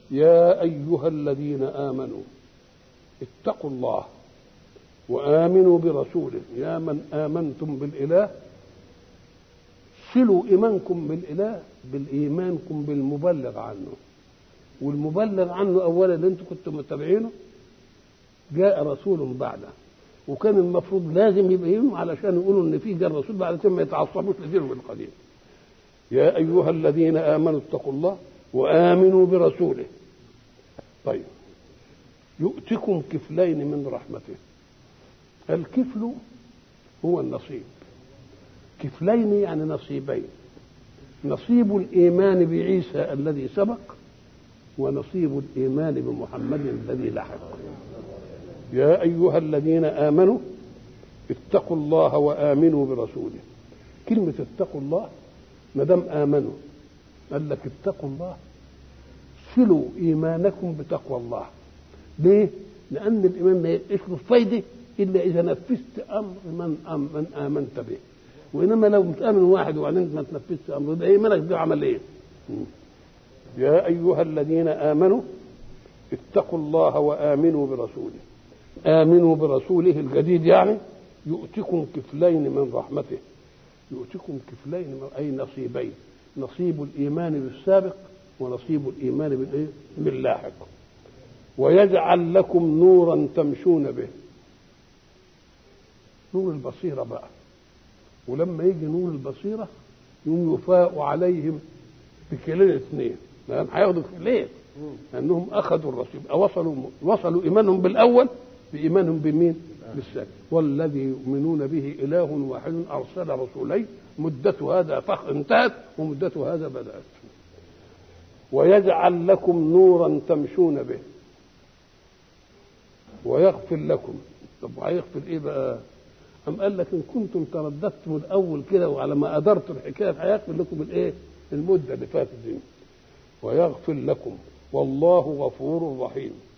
يا أيها الذين آمنوا اتقوا الله وآمنوا برسوله يا من آمنتم بالإله صلوا إيمانكم بالإله بالإيمانكم بالمبلغ عنه والمبلغ عنه أولا اللي أنتم كنتم متابعينه جاء رسول بعده وكان المفروض لازم يبقى يهم علشان يقولوا ان في جاء الرسول بعد كده ما يتعصبوش لدينهم القديم يا ايها الذين امنوا اتقوا الله وامنوا برسوله طيب يؤتكم كفلين من رحمته الكفل هو النصيب كفلين يعني نصيبين نصيب الايمان بعيسى الذي سبق ونصيب الايمان بمحمد الذي لحق يا ايها الذين امنوا اتقوا الله وامنوا برسوله كلمه اتقوا الله ما دام امنوا قال لك اتقوا الله صلوا ايمانكم بتقوى الله ليه لان الايمان ما يبقاش له فايده الا اذا نفذت امر من أم من امنت به وانما لو متامن واحد وبعدين ما تنفذش امر يبقى ايمانك ده عمل ايه يا ايها الذين امنوا اتقوا الله وامنوا برسوله امنوا برسوله الجديد يعني يؤتكم كفلين من رحمته يؤتكم كفلين من اي نصيبين نصيب الايمان بالسابق ونصيب الايمان بالايه باللاحق ويجعل لكم نورا تمشون به نور البصيره بقى ولما يجي نور البصيره يوم يفاء عليهم بكلين اثنين لان هياخدوا كفلين لانهم اخذوا الرسول وصلوا وصلوا ايمانهم بالاول بايمانهم بمين؟ بالثاني والذي يؤمنون به اله واحد ارسل رسولين مدة هذا فخ انتهت ومدة هذا بدأت ويجعل لكم نورا تمشون به ويغفر لكم طب وهيغفر ايه بقى؟ أم قال لك إن كنتم ترددتم الأول كده وعلى ما أدرتوا الحكاية هيغفر لكم الإيه؟ المدة اللي فاتت دي ويغفر لكم والله غفور رحيم